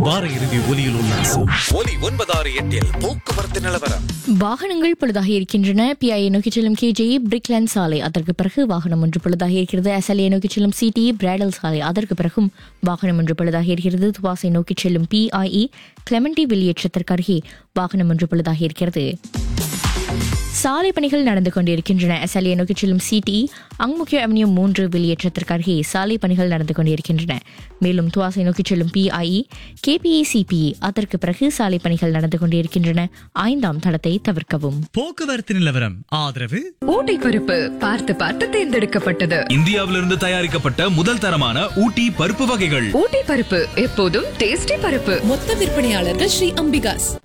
வார இறுதி ஒலியில் உல்லாசம் ஒலி ஒன்பதாறு எட்டில் போக்குவரத்து நிலவரம் வாகனங்கள் பழுதாக இருக்கின்றன பிஐஏ நோக்கி செல்லும் கேஜே பிரிக்லேண்ட் சாலை அதற்கு பிறகு வாகனம் ஒன்று பழுதாக இருக்கிறது எஸ்எல்ஏ நோக்கி செல்லும் சிடி பிராடல் சாலை அதற்கு பிறகும் வாகனம் ஒன்று பழுதாக இருக்கிறது துவாசை நோக்கி செல்லும் பிஐஇ கிளெமண்டி வெளியேற்றத்திற்கு அருகே வாகனம் ஒன்று பழுதாக இருக்கிறது சாலை பணிகள் நடந்து கொண்டிருக்கின்றன எஸ்எல்ஏ நோக்கி செல்லும் சிடி அங்முக்கிய அவென்யூ மூன்று வெளியேற்றத்திற்கு அருகே சாலை பணிகள் நடந்து கொண்டிருக்கின்றன மேலும் துவாசை நோக்கி செல்லும் பிஐஇ கேபிஇ சிபிஇ அதற்கு பிறகு சாலை பணிகள் நடந்து கொண்டிருக்கின்றன ஐந்தாம் தடத்தை தவிர்க்கவும் போக்குவரத்து நிலவரம் ஆதரவு ஊட்டி பருப்பு பார்த்து பார்த்து தேர்ந்தெடுக்கப்பட்டது இந்தியாவிலிருந்து தயாரிக்கப்பட்ட முதல் தரமான ஊட்டி பருப்பு வகைகள் ஊட்டி பருப்பு எப்போதும் டேஸ்டி பருப்பு மொத்த விற்பனையாளர்கள் ஸ்ரீ அம்பிகாஸ்